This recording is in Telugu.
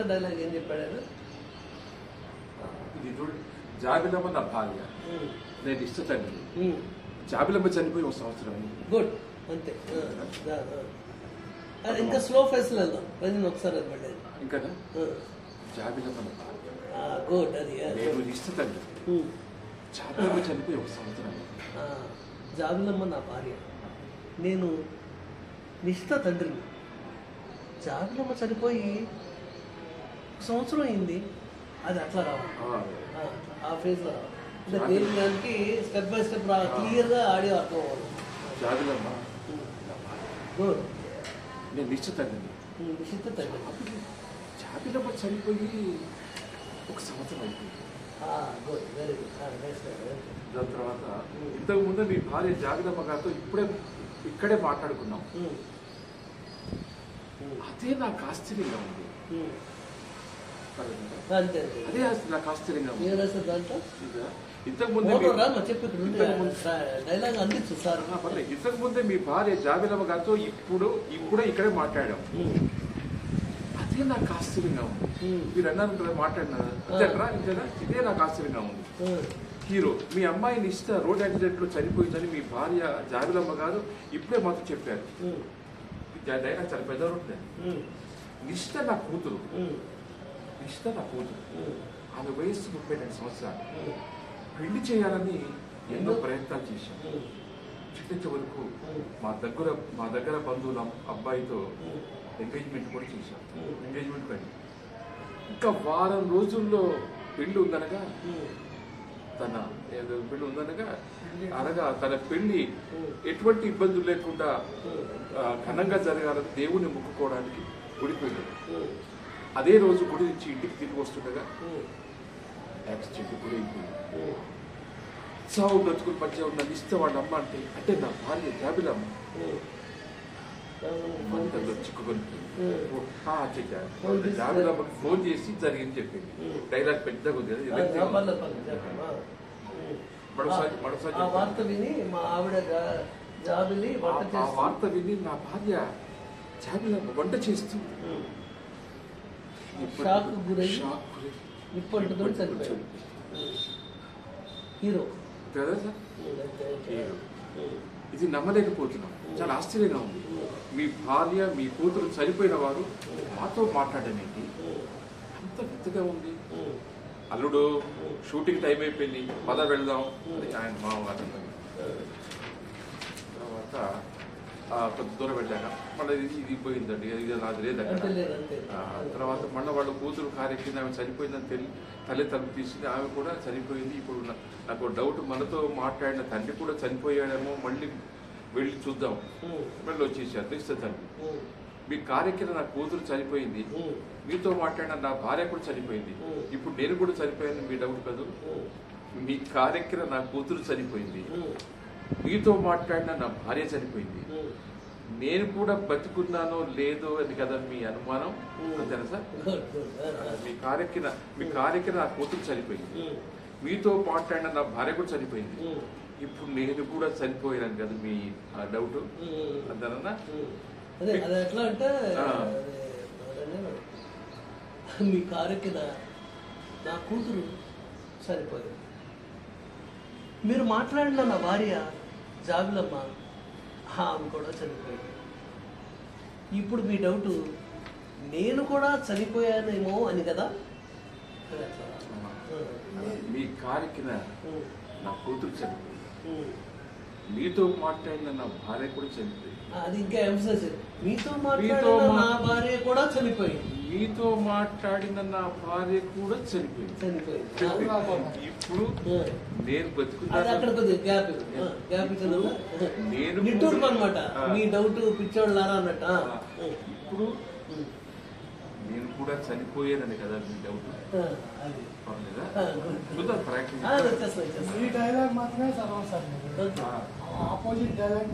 డైలాగ్ ఏం చెప్పాడు ఆయన ఇది చూడు జాబిలమ్మ నా భార్య నేను ఇష్ట తండ్రి జాబిలమ్మ చనిపోయి ఒక సంవత్సరం అయింది గుడ్ అంతే ఆ, ఆ, ఆ. అది ఇంకా స్లో ఫేస్ వెళ్దాం రజని ఒకసారి అది పడేది ఇంకా జాబిలమ్మ నా భార్య గుడ్ అది ఆ. నేను ఇష్ట తండ్రి ఉమ్. జాబిలమ్మ చనిపోయి ఒక సంవత్సరం అయింది ఆ, జాబిలమ్మ నా భార్య నేను నిష్ఠ తండ్రిని జాబిలమ్మ చనిపోయి ఒక సంవత్సరం అయింది అది అట్లా రావాలి ఆ, ఆ, ఆ ఫేజ్లో రావాలి అంటే దేని దానికి స్టెప్ బై స్టెప్ రా క్లియర్గా ఆడియో అర్థం అవ్వాలి జాబిలమ్మ నా భార్య గుడ్ నేను ఇష్ట తండ్రిని నిష్ఠ తండ్రి జాబిలమ్మ చనిపోయి ఒక సంవత్సరం అయిపోయింది గుడ్ వెరీ గుడ్ నైస్ దాని తర్వాత ఇంతకు ముందు మీ భార్య జాబిలమ్మ గారితో ఇప్పుడే ఇక్కడే మాట్లాడుకున్నాం అదే నాకు ఆశ్చర్యంగా ఉంది అంతే అంతే అదే ఆశ్చర్య- నాకు ఆశ్చర్యంగా ఉంది ఏం రాశారు దాంట్లో ఇదా? ఇంతకు ముందే ఫోటో మీ- రా మా చెప్పి ఇక్కడ ఉంది ఇంతకు ముందు- డైలాగ్ అందించు సార్ ఆ, పర్లేదు. ఇంతకు ముందే మీ భార్య జాబిలమ్మ గారితో ఇప్పుడు ఇప్పుడే ఇక్కడే మాట్లాడాం అదే నాకు ఆశ్చర్యంగా ఉంది ఉమ్. మీరు అన్నారు కదా మాట్లాడినారు అంతేనా ఇంతేనా ఇదే నాకు ఆశ్చర్యంగా ఉంది హీరో మీ అమ్మాయి నిష్ట రోడ్ యాక్సిడెంట్ లో చనిపోయిందని మీ భార్య జాబిలమ్మ గారు ఇప్పుడే మాకు చెప్పారు డైలాగ్ చాలా పెద్ద ఉంటుంది నిష్ట నా కూతురు నిష్ట నా కూతురు ఆమె వయస్సు ముప్పై రెండు సంవత్సరాలు పెళ్లి చేయాలని ఎన్నో ప్రయత్నాలు చేశాం చిట్ట చివరకు మా దగ్గర మా దగ్గర బంధువుల అబ్బాయితో ఎంగేజ్మెంట్ కూడా చేశాం ఎంగేజ్మెంట్ పెళ్లి ఇంకా వారం రోజుల్లో పెళ్లి ఉందనగా తన ఏదో పెళ్లి ఉందనగా అనగా తన పెళ్లి ఎటువంటి ఇబ్బందులు లేకుండా ఆ, ఘనంగా జరగాలని దేవుని మొక్కుకోవడానికి గుడికి వెళ్ళాడు అదే రోజు గుడి నుంచి ఇంటికి తిరిగి వస్తుండగా యాక్సిడెంట్ గురి అయిపోయింది చావు బ్రతుకుల మధ్య ఉన్న నిష్ట వాళ్ళ అమ్మ అంటే అంటే నా భార్య జాబిలమ్మ మంటల్లో చిక్కుకొని ఆ, చెప్పారు జాబిలమ్మకి ఫోన్ చేసి జరిగింది చెప్పింది డైలాగ్ పెద్దగా ఉంది కదా, ఇది లెంగ్తీగా ఉంది. మరోసారి- మరోసారి ఆ వార్త విని మా ఆవిడ గా- జాబిలి ఆ- వంట ఆ చేస్తూ వార్త విని నా భార్య జాబిలమ్మ వంట చేస్తూ షాక్ గురై షాక్ గురై నిప్పంటుతో చనిపోయాడు హీరో కదా సార్ హీరో. ఇది నమ్మలేకపోతున్నాం చాలా ఆశ్చర్యంగా ఉంది మీ భార్య మీ కూతురు చనిపోయిన వారు మాతో మాట్లాడడం ఏంటి అంత పెద్దగా ఉంది అల్లుడు షూటింగ్ టైం అయిపోయింది పద వెళ్దాం అని ఆయన మా వారు తర్వాత ఆ, కొంత దూరం వెళ్ళాక మళ్ళీ ఇది ఇది పోయిందండి ఇది నాది లేదు అంతే అక్కడ లేదు అంతే ఆ, తర్వాత మళ్ళీ వాళ్ళ కూతురు కారెక్కింది ఆమె చనిపోయిందని తెలి తల్లి తలుపు తీసింది ఆమె కూడా చనిపోయింది ఇప్పుడు నా- నాకు డౌట్ మనతో మాట్లాడిన తండ్రి కూడా చనిపోయాడేమో మళ్ళీ వెళ్ళి చూద్దాం మళ్ళీ వచ్చేసారు తెలిస్తే తండ్రి మీ కారెక్కిన నా కూతురు చనిపోయింది మీతో మాట్లాడిన నా భార్య కూడా చనిపోయింది ఇప్పుడు నేను కూడా చనిపోయాను మీ డౌట్ కాదు మీ కారెక్కిన నా కూతురు చనిపోయింది మీతో మాట్లాడిన నా భార్య చనిపోయింది నేను కూడా బతుకున్నానో లేదో అని కదా మీ అనుమానం అంతేనా సార్ గుడ్ గుడ్ మీ కారెక్కిన మీ కారెక్కిన నా కూతురు చనిపోయింది మీతో మాట్లాడిన నా భార్య కూడా చనిపోయింది ఇప్పుడు నేను కూడా చనిపోయాను కదా మీ డౌట్ అంతేనా అదే అది ఎట్లా అంటే ఆ. అదే, మీ కారు కింద నా కూతురు సరిపోయింది మీరు మాట్లాడిన నా భార్య జాబిలమ్మ ఆమె కూడా చనిపోయింది ఇప్పుడు మీ డౌట్ నేను కూడా చనిపోయానేమో అని కదా అది ఎట్లా? మీ కారెక్కిన ఉమ్, నా కూతురు చనిపోయింది ఉమ్. మీతో మాట్లాడిన నా భార్య కూడా చనిపోయింది అది ఇంకా ఎంఫసైజ్ మీతో మీతో మాట్లాడిన మా- నా భార్య కూడా చనిపోయింది మీతో మాట్లాడిన నా భార్య కూడా చనిపోయింది చనిపోయింది ఇప్పుడు ఆ. నేను అది బతుకున్నాను అక్కడ కొద్దిగా గ్యాప్ గ్యాప్ ఇచ్చిన నేను నిట్టూరు కూడా- అనమాట ఆ. మీ డౌట్ పిచ్చోళ్ళారా అన్నట్టు ఆ. ఇప్పుడు నేను కూడా చనిపోయానని కదా మీ డౌట్ ఆ, అది పర్లేదా ఆ, good. చూద్దాం ప్రాక్టీస్ ఆ, వచ్చేస్తా వచ్చేస్తా ఈ డైలాగ్ మాత్రమే చదవాలి సార్ మీరు ఓకే. ఆ. Opposite dialogue